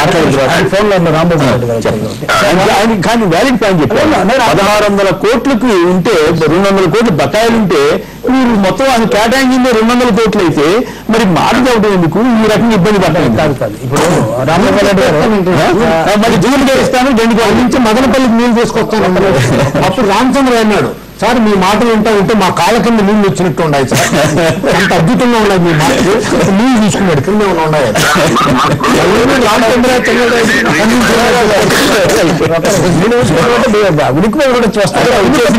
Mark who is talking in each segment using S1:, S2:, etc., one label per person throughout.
S1: మాట్లాడిన తర్వాత
S2: ఫోన్ లో రాంబాబు నాయుడు గారు వచ్చారు.
S1: ఆయన- ఆయన కానీ వ్యాలిడ్ పాయింట్ చెప్పారు
S2: నేను-
S1: పదహారు వందల కోట్లకు ఉంటే రెండు వందల కోట్లు బకాయిలు ఉంటే మీరు మొత్తం ఆయన కేటాయించింది రెండు వందల కోట్లు అయితే మరి మాట చెప్పడం ఎందుకు ఈ రకంగా ఇబ్బంది పడ్డారు
S2: కాదు కాదు ఇప్పుడు రాంబాబు నాయుడు గారు
S1: ఆ, మరి జూన్ ఇస్తాను రెండు
S2: నుంచి మదనపల్లికి నీళ్లు తీసుకొస్తాను అన్నాడు. అప్పుడు రామచంద్ర అన్నాడు సార్ మీ మాటలు వింటా ఉంటే మా కాళ్ళ కింద నీళ్లు వచ్చినట్టు ఉన్నాయి సార్ అంత అద్భుతంగా ఉన్నాయి మీ మాటలు నీళ్లు తీసుకున్నాడు కింద ఏమైనా ఉన్నాయి ఎవరైనా రామచంద్ర ఉడికిపోయి కూడా చూస్తారు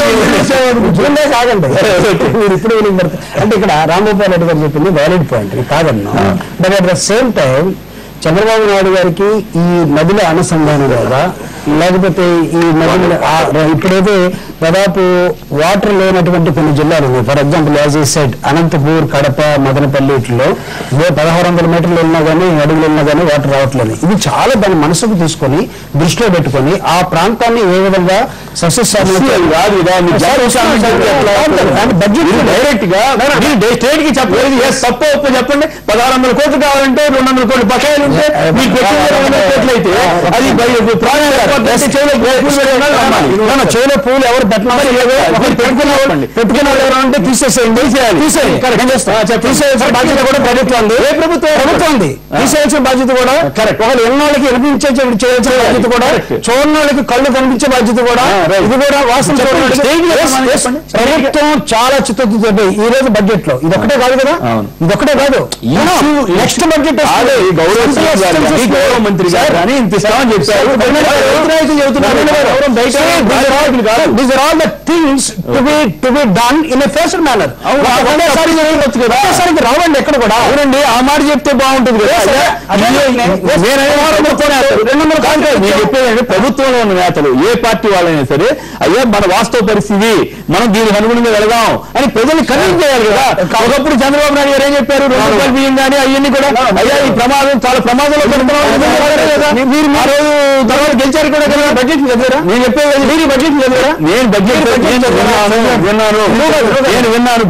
S2: జూన్లే కాదండి మీరు ఇప్పుడు వెళ్ళి అంటే ఇక్కడ రాంగోపాల్ రెడ్డి గారు చెప్పింది వ్యాలిడ్ పాయింట్ ఇది కాదన్నా but at the same time Chandrababu Naidu గారికి ఈ నదుల అనుసంధానం లేదా లేకపోతే ఈ నదుల ఆ- ఇప్పుడైతే దాదాపు వాటర్ లేనటువంటి కొన్ని జిల్లాలు ఉన్నాయి for example as I said Anantapur Kadapa Madanapalle వీటిలో ఏ పదహారు వందల మీటర్లు వెళ్ళినా కానీ అడుగులు వెళ్ళినా కానీ వాటర్ రావట్లేదు ఇది చాలా దాని మనసుకు తీసుకొని దృష్టిలో పెట్టుకొని ఆ ప్రాంతాన్ని ఏ విధంగా సస్యశ్యామలం
S1: కాదు ఇదా మీ జాతీయ సమస్యలు ఎట్లా
S2: దాని బడ్జెట్
S1: డైరెక్ట్ గా మీరు స్టేట్ కి చెప్పలేదు yes, తప్పో ఒప్పో చెప్పండి పదహారు వందల కోట్లు కావాలంటే రెండు వందల కోట్లు బకాయిలు ఉంటే మీకు పెట్టింది ఇరవై వందల కోట్లు అయితే అది బై- ప్రాణాలు కాపాడుతుంటే చెవిలో పూలు పెట్టినా నమ్మాలి.
S2: మన చెవిలో పూలు ఎవరు పెట్టినారు
S1: ఒకరు పెట్టుకున్న వాళ్ళు-
S2: పెట్టుకున్న వాళ్ళు ఎవరు అంటే తీసేసేయండి తీసేయాలి ఏం చేస్తాం? తీసేయాల్సిన బాధ్యత కూడా ప్రభుత్వం ఉంది ఏ ప్రభుత్వం ప్రభుత్వం ఉంది తీసేయాల్సిన బాధ్యత కూడా కరెక్ట్ ఒకళ్ళు ఎన్నోళ్ళకి వినిపించే చేయాల్సిన బాధ్యత కూడా చూడనోళ్ళకి కళ్ళు కనిపించే బాధ్యత కూడా
S1: right.
S2: ఇది కూడా వాస్తవం
S1: చెప్పండి. స్టేజ్ మీద
S2: Yes,
S1: చెప్పండి.
S2: yes.
S1: చెప్పండి.
S2: ప్రభుత్వం చాలా చిత్తశుద్ధితో ఈ రోజు బడ్జెట్ లో ఇది ఒకటే కాదు కదా
S1: అవును.
S2: ఇది ఒకటే కాదు
S1: issue-
S2: నెక్స్ట్ బడ్జెట్
S1: అదే ఈ గౌరవ సీఎం గారు కానీ, గౌరవ మంత్రి గారు కానీ ఇంత ఇస్తామని చెప్పారు రైతు చెబుతున్నారు ఎవరు బయట నాయకులు కాదు.
S2: These are all the things to be to be done in a phased manner
S1: అవును,
S2: ఒకేసారి జరగవచ్చు కదా ఒకేసారికి రావండి ఎక్కడ కూడా
S1: అవునండి ఆ మాట చెప్తే బాగుంటుంది కదా
S2: Yes, sir.
S1: అదే,
S2: Yes,
S1: నేను
S2: yes.
S1: అనేవారు మొత్తం నేతలు. రెండు వందల కాంట్రాక్ట్ నేను చెప్పేది ప్రభుత్వంలో ఉన్న నేతలు ఏ పార్టీ వాళ్ళైనా సరే అయ్యా మన వాస్తవ పరిస్థితి మనం దీనికి అనుగుణంగా వెళదాం అని ప్రజల్ని కన్విన్స్ చేయాలి కదా ఒకప్పుడు చంద్రబాబు నాయుడు గారు ఏం చెప్పారు రెండు రూపాయలు బియ్యం కానీ అవన్నీ కూడా అయ్యా ఈ ప్రమాదం చాలా ప్రమాదంలో పెడుతున్నాం అని చెప్పారు కదా. మీరు ఆ రోజు తర్వాత గెలిచారు కూడా కదా బడ్జెట్ చదివారా నేను చెప్పేది మీరు బడ్జెట్ చదివారా నేను బడ్జెట్ నేను విన్నాను విన్నాను నేను విన్నాను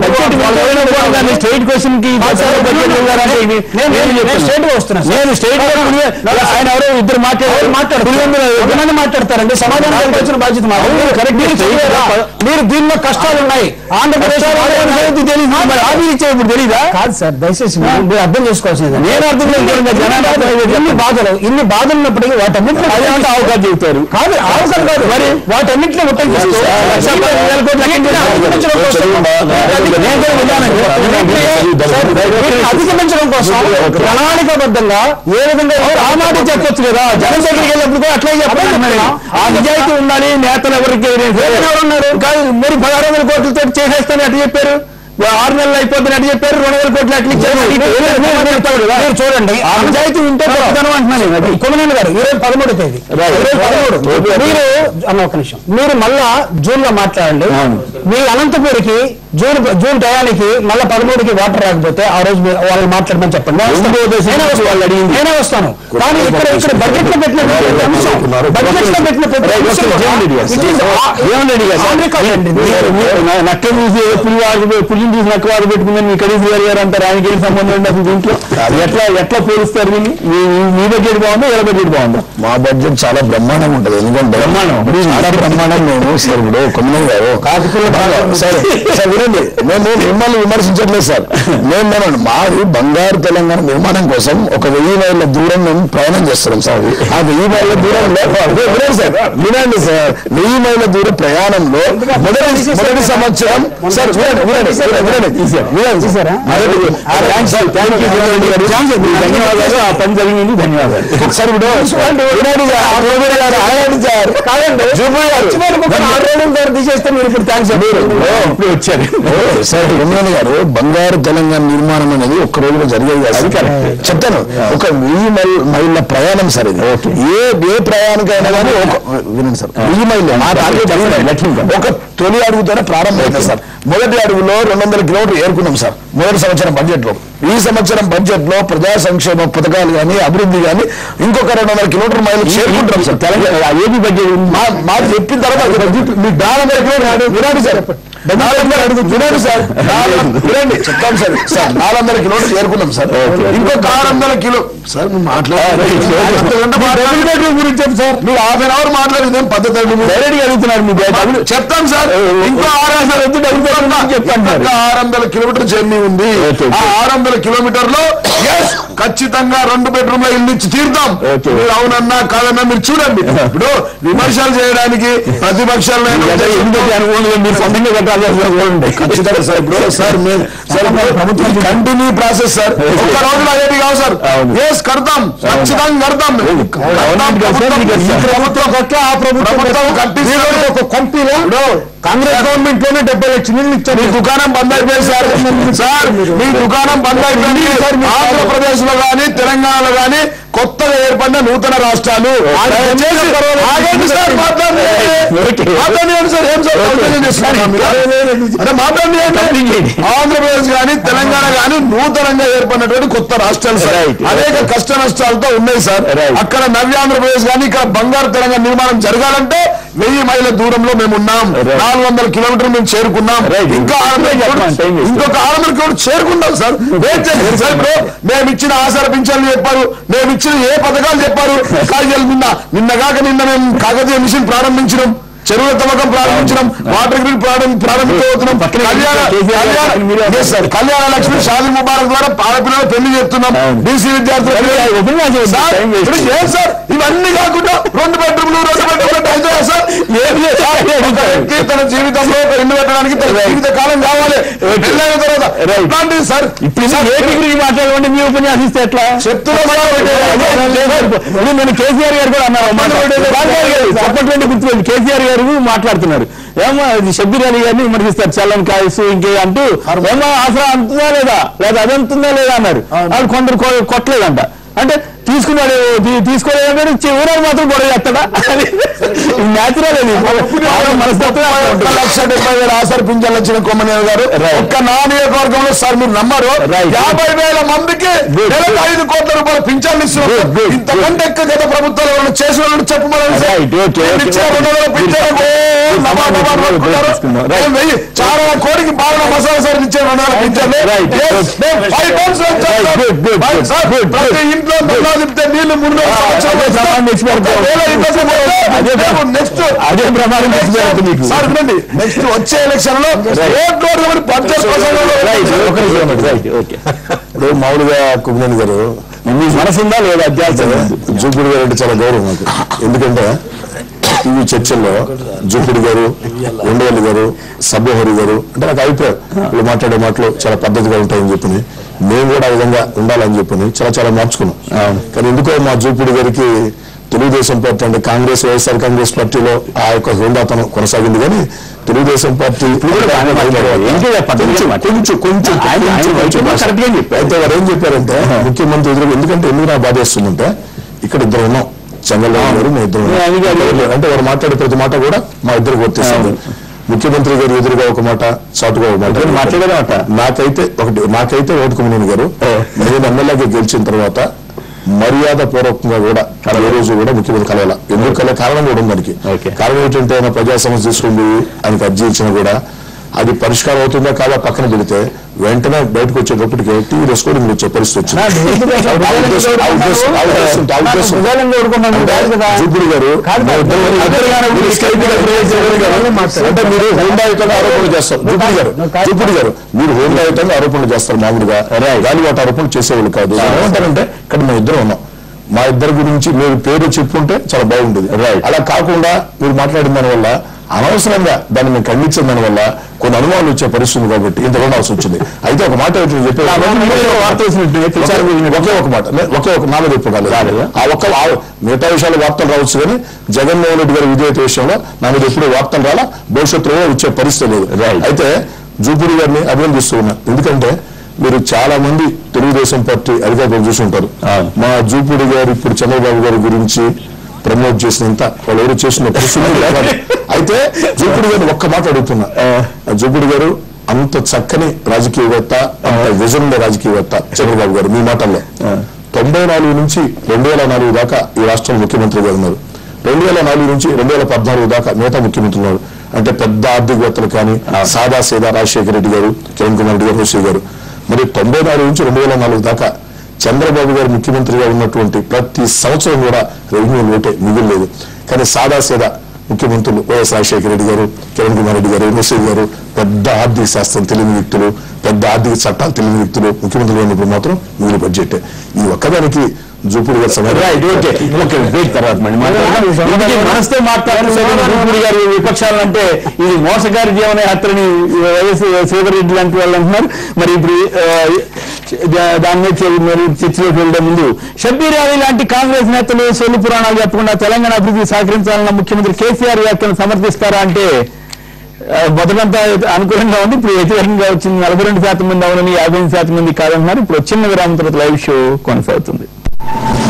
S1: బడ్జెట్ స్టేట్ క్వశ్చన్ కి బడ్జెట్ చదివారంటే ఇది నేను
S2: నేను స్టేట్ గా వస్తున్నా సార్.
S1: నేను స్టేట్ ఆయన ఎవరో ఇద్దరు మాట్లాడారు
S2: మాట్లాడతారు ఎంతమంది మాట్లాడతారండి సమాధానం చెప్పాల్సిన బాధ్యత మాది.
S1: correct.
S2: మీరు చేయలేరా? మీరు దీనిలో కష్టాలు ఉన్నాయి ఆంధ్రప్రదేశ్
S1: తెలియదు మరి హామీ ఇచ్చే ఇప్పుడు తెలీదా
S2: కాదు సార్ దయచేసి మీరు మీరు అర్థం చేసుకోవాల్సింది
S1: నేను అర్థం చేసుకోలేదు. జనాలు
S2: ఇన్ని బాధలు ఇన్ని బాధలు ఉన్నప్పటికీ వాటన్నింటిలో
S1: అదేమంటే అవకాశం చెబుతారు
S2: కాదు అవసరం కాదు మరి వాటన్నింటిలో ఉపయోగిస్తూ
S1: లక్ష పది వేల కోట్ల
S2: వీటిని అధిగమించడం కోసం
S1: నేను కూడా విన్నాను.
S2: వీటిని అధిగమించడం కోసం ప్రణాళికాబద్ధంగా ఏ విధంగా
S1: ఆ మాట చెప్పొచ్చు కదా జనం దగ్గరికి వెళ్ళినప్పుడు కూడా అట్లే చెప్పాలి ఆ నిజాయితీ ఉండాలి నేతలు ఎవరికి ఎవరున్నారు కాదు మరి పదహారు వందల కోట్లతో చేసేస్తాను అట్లా చెప్పారు ఆరు నెలలు అయిపోతుంది అట్లా చెప్పారు రెండు వేల కోట్లు అట్లా ఇచ్చారు
S2: మీరు చూడండి
S1: ఆ నిజాయితీ ఉంటే గొప్పతనం అంటున్నాను నేను. అది
S2: కొమ్మనేని గారు ఈరోజు పదమూడు తేదీ
S1: Right.
S2: ఈరోజు పదమూడు
S1: Okay.
S2: మీరు అన్న ఒక నిమిషం మీరు మళ్ళా జూన్ లో మాట్లాడండి
S1: అవును.
S2: మీ అనంతపూర్కి జూన్ జూన్ టయానికి మళ్ళా పదమూడుకి వాటర్ రాకపోతే ఆ రోజు మీరు వాళ్ళని మాట్లాడమని చెప్పండి నేను వస్తాను.
S1: రెండో దశ
S2: నేనే వస్తాను.
S1: వాళ్ళు అడిగింది.
S2: నేనే వస్తాను కానీ ఇక్కడ ఇక్కడ బడ్జెట్ లో పెట్టిన ప్రతి అంశం బడ్జెట్ లో పెట్టిన ప్రతి అంశం కూడా it is a-
S1: ఏమన్నాడు ఇక?
S2: American అండి ఇది.
S1: మీరు- మీరు న- నక్క చూసి పులి వాడు పులిని చూసి నక్క వాడు పెట్టుకుందని మీ కడీసి గారు గారు అంటారు ఆయనకి ఏం సంబంధం ఉంది అసలు దీంట్లో ఎట్లా ఎట్లా పోలుస్తారు దీన్ని మీ- మీ- మీ బడ్జెట్ బాగుందా ఎలా బడ్జెట్ బాగుందా
S3: మా బడ్జెట్ చాలా బ్రహ్మాండంగా ఉంటది ఎందుకంటే
S1: బ్రహ్మాండం.
S3: చాలా బ్రహ్మాండం మేము సార్ ఇప్పుడు కొమ్మనే గారు బాగా, సరే సార్ వినండి మేము మిమ్మల్ని విమర్శించట్లేదు సార్ మేము మనం మాది బంగారు తెలంగాణ నిర్మాణం కోసం ఒక వెయ్యి మైళ్ళ దూరం మేము ప్రయాణం చేస్తున్నాం సార్ ఆ వెయ్యి మైళ్ళ దూరంలో అదే వినండి సార్ వినండి సార్ వెయ్యి మైళ్ళ దూర ప్రయాణంలో మొదటి మొదటి సంవత్సరం సార్ వినండి వినండి వినండి వినండి
S2: చూసారా?
S3: మొదటి-
S1: థ్యాంక్స్ థ్యాంక్ యూ ధన్యవాదాలు ధన్యవాదాలు ఆ పని జరిగింది ధన్యవాదాలు
S3: సార్ ఇప్పుడు వినండి సార్ ఆ జూబీ గారు ఆగండి సార్ కాదండి జూబీ గారు
S2: ఆరు రోజుల తర్వాత తీసేస్తే మీరు ఇప్పుడు థ్యాంక్స్
S1: ఇప్పుడు వచ్చారు
S3: సార్ ఉమ్మని గారు బంగారు తెలంగాణ నిర్మాణం అనేది ఒక్క రోజులో జరిగేది కాదు.
S1: correct.
S3: చెప్తాను ఒక వెయ్యి మైల్ మైళ్ళ ప్రయాణం సార్ ఇది ఏ ఏ ప్రయాణికైనా కానీ ఒక వినండి సార్ వెయ్యి మైళ్ళు మా టార్గెట్ అదే. ఒక తొలి అడుగుతోనే ప్రారంభమైంది సార్ మొదటి అడుగులో రెండు వందల కిలోమీటర్లు ఏరుకున్నాం సార్ మొదటి సంవత్సరం బడ్జెట్ లో ఈ సంవత్సరం బడ్జెట్ లో ప్రజా సంక్షేమ పథకాలు కానీ అభివృద్ధి కానీ ఇంకొక రెండు వందల కిలోమీటర్ మైలు చేరుకుంటాం సార్ తెలంగాణ
S1: ఏపీ బడ్జెట్
S3: మా మాకు చెప్పిన తర్వాత బడ్జెట్ మీ దాని వరకు వినాడు వినాడు సార్ వినండి సార్ నాలుగు- వినండి చెప్తాం సార్ సార్ నాలుగు వందల కిలోమీటర్లు చేరుకున్నాం సార్ ఇంకొక ఆరు వందల కిలో సార్ నువ్వు మాట్లాడారు గురించి చెప్పు సార్ నువ్వు హాఫ్ అన్ అవర్ మాట్లాడేది ఏం పద్ధతి అండి మీరు?
S1: డైరెక్ట్ గా అడుగుతున్నారు మీ డబ్బులు
S3: చెప్తాం సార్ ఇంకో ఆరు వందల
S1: ఎందుకు అడుగుతారన్నా చెప్పండి మరి.
S3: ఇంకా ఆరు వందల కిలోమీటర్ జర్నీ ఉంది
S1: ఓకే, ఓకే.
S3: ఆ ఆరు వందల కిలోమీటర్ లో ఎస్ ఖచ్చితంగా రెండు బెడ్రూమ్ లో ఇల్లు ఇచ్చి తీరుతాం
S1: ఓకే.
S3: మీరు అవునన్నా కాదన్నా మీరు చూడండి ఇప్పుడు విమర్శలు చేయడానికి ప్రతిపక్షాలు
S1: అంటే ఎందుకు అనుకూలంగా మీరు సొంతంగా కట్టాలి చూడండి
S3: ఖచ్చితంగా సార్ ఇప్పుడు సార్ మేము సార్ ప్రభుత్వం కంటిన్యూ ప్రాసెస్ సార్ ఒక్క రోజులో అయ్యేది కాదు సార్
S1: అవును.
S3: ఎస్ కడతాం ఖచ్చితంగా కడతాం
S1: అవును.
S3: కడతాం.
S1: అవును.
S3: ప్రభుత్వం-
S1: అవును.
S3: ఈ ప్రభుత్వం కట్టే ఆ ప్రభుత్వం కట్టిస్తే
S2: ఒక కంపెనీలో కాంగ్రెస్ గవర్నమెంట్ లోనే డెబ్బై లక్షల నీళ్ళు
S3: మీ
S2: ఇచ్చారు
S3: దుకాణం బంద్ అయిపోయింది సార్ సార్ మీ దుకాణం బంద్ అయిపోయింది ఆంధ్రప్రదేశ్ లో గానీ తెలంగాణలో గానీ కొత్తగా ఏర్పడిన నూతన రాష్ట్రాలు దయచేసి ఆగండి సార్ మాట్లాడండి మాట్లాడండి సార్ ఏం సార్ కంటిన్యూ చేస్తున్నారు మీరు? అరే మాట్లాడండి ఆంధ్రప్రదేశ్ గానీ తెలంగాణ గానీ నూతనంగా ఏర్పడినటువంటి కొత్త రాష్ట్రాలు సార్
S1: Right.
S3: అనేక కష్ట నష్టాలతో ఉన్నాయి సార్
S1: Right.
S3: అక్కడ నవ్య ఆంధ్రప్రదేశ్ గానీ ఇక్కడ బంగారు తెలంగాణ నిర్మాణం జరగాలంటే వెయ్యి మైళ్ళ దూరంలో మేము ఉన్నాం
S1: Right.
S3: నాలుగు వందల కిలోమీటర్లు మేము చేరుకున్నాం
S1: Right.
S3: ఇంకా ఆరు వందల
S1: చెప్పండి,
S3: కిలోమీటర్లు-
S1: time waste.
S3: ఇంకొక ఆరు వందల కిలోమీటర్లు చేరుకుంటాం సార్ వెయిట్ చేయండి సార్ ఇప్పుడు మేము ఇచ్చిన ఆసార పింఛన్లు చెప్పారు మేము ఇచ్చిన ఏ పథకాలు చెప్పారు కాగితాలు నిన్న నిన్న కాక నిన్న మేము కాకతీయ మిషన్ ప్రారంభించినాం చెరువుల తవ్వకం ప్రారంభించడం వాటర్ గ్రిడ్ ప్రారంభ ప్రారంభించబోతున్నాం
S1: పక్కనే
S3: కళ్యాణ
S1: కేసీఆర్
S3: కళ్యాణ
S1: పక్కన మీరే
S3: Yes, sir. కళ్యాణ లక్ష్మి షాదీ ముబారక్ ద్వారా ఆడపిల్లలు పెళ్లి చేస్తున్నాం
S1: అవును.
S3: బీసీ విద్యార్థులు
S1: అది ఉపన్యాసం వద్దు,
S3: సార్,
S1: time waste.
S3: ఇప్పుడు ఏం సార్ ఇవన్నీ కాకుండా రెండు బెడ్రూమ్లు రెండు బెడ్రూమ్లు అయితే సార్
S1: ఏం లేదు,
S3: సార్, ఒక వ్యక్తి తన జీవితంలో ఒక ఇల్లు పెట్టడానికి తన జీవిత కాలం కావాలి పెళ్ళైన తర్వాత
S1: Right.
S3: ఎట్లాంటిది సార్
S1: ఇప్పుడు
S3: సార్,
S1: ఏ డిగ్రీ మాట్లాడమంటే మీ ఉపన్యాసం ఇస్తే ఎట్లా
S3: చెప్తున్నా సార్,
S1: ఇప్పుడు నేను కేసీఆర్ గారు కూడా అన్నారు చెప్పటువంటి గుర్తుపెట్టి కేసీఆర్ గారు మాట్లాడుతున్నారు ఏమో ఇది షబ్బీర్ అలీ గారిని విమర్శిస్తారు చల్లని కాయసు ఇంకే అంటూ ఏమో ఆసరా అంతుందా లేదా లేదా అది అంతుందా లేదా అన్నారు వాళ్ళు కొందరు కొ- కొట్టలేదంట అంటే తీసుకున్నాడు తీ- తీసుకోలేదంటే ఊరాలు మాత్రం గొడవ చేస్తాడా న్యాచురల్ అది మానవ మనస్తత్వం అట్లా
S3: ఒక్క
S1: ఉంటుంది.
S3: లక్ష డెబ్బై వేల ఆసర్ పింఛన్లు వచ్చిన కొమ్మనేవి గారు
S1: Right.
S3: ఒక్క నా నియోజకవర్గంలో సార్ మీరు నమ్మరు
S1: Right.
S3: యాభై వేల మందికి
S1: Good.
S3: నెలకు ఐదు కోట్ల రూపాయల పింఛన్లు ఇస్తున్నారు
S1: Good, good,
S3: ఇంతకంటే ఎక్కువ గత ప్రభుత్వాలు ఎవరైనా చేసిన వాళ్ళు చెప్పమని సార్.
S1: Right, okay,
S3: నేను
S1: okay,
S3: ఇచ్చిన
S1: okay.
S3: రెండు వేల పింఛన్లకు
S1: Good.
S3: నమా నమా
S1: Good.
S3: అనుకుంటారు.
S1: తీసుకుందాం. Right.
S3: నేను వెయ్యి చాలా కోడికి బాగా మసాలా సార్ ఇచ్చే రెండు వేల పింఛన్లు
S1: Right.
S3: Yes,
S1: Good.
S3: మేము five months లో ఇచ్చాం
S1: Right.
S3: Sir.
S1: Good, good,
S3: Five,
S1: good.
S3: Sir,
S1: Good,
S3: ప్రతి
S1: good.
S3: ఇంట్లో మళ్ళా తిప్పితే నీళ్లు మూడు వేల సంవత్సరాలు
S1: అదే ప్రమాణం తెచ్చి పెడతాం.
S3: ఒకవేళ ఇబ్బంది పడితే
S1: అదే
S3: మేము నెక్స్ట్
S1: అదే ప్రమాణం తెచ్చి పెడతాం మీకు.
S3: సార్ వినండి నెక్స్ట్ వచ్చే ఎలక్షన్ లో ఓట్లు ఓట్లు పద్దెనిమిది
S1: రైట్
S3: పర్సెంట్
S1: ఒక నిమిషం రైట్ ఓకే
S3: ఇప్పుడు మామూలుగా కుమ్మేని గారు
S1: మీ మనసుందా లేదా అధ్యాసం
S3: జూపుడు గారు అంటే చాలా గౌరవం నాకు ఎందుకంటే ఈ చర్చల్లో జూపుడు గారు ఉండవల్లి గారు సభ్యహరి గారు అంటే నాకు అభిప్రాయం వీళ్ళు మాట్లాడే మాటలు చాలా పద్ధతిగా ఉంటాయని చెప్పని మేము కూడా ఆ విధంగా ఉండాలని చెప్పని చాలా చాలా మార్చుకున్నాం కానీ ఎందుకో మా జూపుడు గారికి తెలుగుదేశం పార్టీ అంటే కాంగ్రెస్ వైఎస్ఆర్ కాంగ్రెస్ పార్టీలో ఆ యొక్క హోందాతనం కొనసాగింది కానీ తెలుగుదేశం పార్టీ
S1: కూడా బాగానే మాట్లాడారు. ఏంటి ఆ పద్ధతి
S3: కొంచెం
S1: మాట?
S3: కొంచెం కొంచెం
S1: ఆయన- ఆయన
S3: కొంచెం
S1: వైఖరి
S3: భాష.
S1: correct గా చెప్పారు.
S3: అయితే వారు ఏం చెప్పారంటే ముఖ్యమంత్రి ఎదురు ఎందుకంటే ఎందుకు నాకు బాధ వేస్తుందంటే ఇక్కడ ఇద్దరు ఉన్నాం చంద్రబాబు గారు మేము ఇద్దరు ఉన్నాం.
S1: నేను అది కాదు.
S3: అంటే వారు మాట్లాడే ప్రతి మాట కూడా మా ఇద్దరికి వర్తిస్తుంది ముఖ్యమంత్రి గారు ఎదురుగా ఒక మాట చాటుగా ఒక మాట
S1: ఇద్దరు మాట్లాడేదే మాట.
S3: నాకైతే ఒకటి నాకైతే ఓటు కుమినేని గారు నేను ఎమ్మెల్యేగా గెలిచిన తర్వాత మర్యాద పూర్వకంగా కూడా ఏ రోజు కూడా ముఖ్యమంత్రి కలవాల ఎందుకు కలే కారణం కూడా ఉంది దానికి
S1: Okay.
S3: కారణం ఏంటంటే ఆయన ప్రజా సమస్య తీసుకుని పోయి ఆయనకు అర్జీ ఇచ్చినా కూడా అది పరిష్కారం అవుతుందా కాదా పక్కన పెడితే వెంటనే బయటకు వచ్చేటప్పటికి టీవీ రెస్కోడింగ్ వచ్చే పరిస్థితి వచ్చింది ఆ ఉద్దేశం- ఆ ఉద్దేశం- ఆ ఉద్దేశం- ఆ ఉద్దేశం. జూపుడు గారు
S2: కాదు,
S3: మీరు
S2: కాదు.
S3: ఇద్దరు గారు మీరు స్కైప్ మీద ప్రవేశ చేశారు. అంటే మీరు హోండాయుతంగా ఆరోపణలు చేస్తారు జూపుడు గారు జూపుడు గారు మీరు హోండాయుతంగా ఆరోపణలు చేస్తారు మామూలుగా గాలివాట ఆరోపణలు చేసేవాళ్ళు కాదు ఏమంటారంటే ఇక్కడ మేము ఇద్దరు ఉన్నాం మా ఇద్దరి గురించి మీరు పేరు చెప్పుంటే చాలా బాగుండేది అలా కాకుండా మీరు మాట్లాడిన దాని వల్ల అనవసరంగా దాన్ని మేము ఖండించిన దాని వల్ల కొన్ని అనుమానాలు వచ్చే పరిస్థితి ఉంది కాబట్టి ఇంత ఉండాల్సి వచ్చింది అయితే ఒక మాట ఏంటి నేను చెప్పేది
S1: వార్త వచ్చినట్టు ప్రచారం
S3: ఒకే- ఒకే ఒక మాట నే- ఒకే ఒక నాలుగు చెప్పు కాలేదు ఆ ఒక్క ఆ- మిగతా విషయాలు వార్తలు రావచ్చు కానీ జగన్మోహన్ రెడ్డి గారి విధేయత విషయంలో నా మీద ఎప్పుడు వార్తలు రాలా భవిష్యత్తులో వచ్చే పరిస్థితి లేదు
S1: Right.
S3: అయితే జూపూడి గారిని అభినందిస్తూ ఉన్నా ఎందుకంటే మీరు చాలా మంది తెలుగుదేశం పార్టీ అధికారులు చూసి ఉంటారు
S1: అవును.
S3: మా జూపూడి గారు ఇప్పుడు చంద్రబాబు గారి గురించి ప్రమోట్ చేసినంత వాళ్ళు ఎవరు చేసిన పరిస్థితి లేదు. అయితే జూపూడి గారిని ఒక్క మాట అడుగుతున్నా ఆ జూపూడి గారు అంత చక్కని రాజకీయవేత్త అంత విజన్ ఉన్న రాజకీయవేత్త చంద్రబాబు గారు మీ మాటల్లో తొంభై నాలుగు నుంచి రెండు వేల నాలుగు దాకా ఈ రాష్ట్రంలో ముఖ్యమంత్రిగా ఉన్నారు రెండు వేల నాలుగు నుంచి రెండు వేల పద్నాలుగు దాకా మిగతా ముఖ్యమంత్రులు ఉన్నారు అంటే పెద్ద ఆర్థికవేత్తలు కానీ సాదా సీదా రాజశేఖర రెడ్డి గారు కిరణ్ కుమార్ రెడ్డి గారు రోషి గారు మరి తొంభై నాలుగు నుంచి రెండు వేల నాలుగు దాకా చంద్రబాబు గారు ముఖ్యమంత్రిగా ఉన్నటువంటి ప్రతి సంవత్సరం కూడా రెవెన్యూ లోటే మిగులేదు కానీ సాదా సీదా ముఖ్యమంత్రులు వైఎస్ రాజశేఖర రెడ్డి గారు కిరణ్ కుమార్ రెడ్డి గారు రోషి గారు పెద్ద ఆర్థిక శాస్త్రం తెలియని వ్యక్తులు పెద్ద ఆర్థిక చట్టాలు తెలియని వ్యక్తులు ముఖ్యమంత్రులు ఉన్నప్పుడు మాత్రం మిగులు బడ్జెట్ ఈ ఒక్కదానికి జూపూడి గారు సమాధానం
S1: రైట్ ఓకే ఓకే వెయిట్ తర్వాత మళ్ళీ మాట్లాడదాం. ఇందుకే మనసుతో మాట్లాడుతున్న జూపూడి గారు విపక్షాలు అంటే ఇది మోసగారి జీవన యాత్రని వైఎస్ శ్రీధర్ రెడ్డి లాంటి వాళ్ళు అంటున్నారు మరి ఇప్పుడు ఆ, దా- దాని మీద చే- మరి చర్చలోకి వెళ్లే ముందు షబ్బీర్ అలీ లాంటి కాంగ్రెస్ నేతలు సొల్లు పురాణాలు చెప్పకుండా తెలంగాణ అభివృద్ధి సహకరించాలన్న ముఖ్యమంత్రి కేసీఆర్ వ్యాఖ్యలను సమర్థిస్తారా అంటే ఆ, మొదటంతా అనుకూలంగా ఉంది ఇప్పుడు వ్యతిరేకంగా వచ్చింది నలభై రెండు శాతం మంది అవునని యాభై ఎనిమిది శాతం మంది కాదంటున్నారు ఇప్పుడు చిన్న విరామం తర్వాత లైవ్ షో కొనసాగుతుంది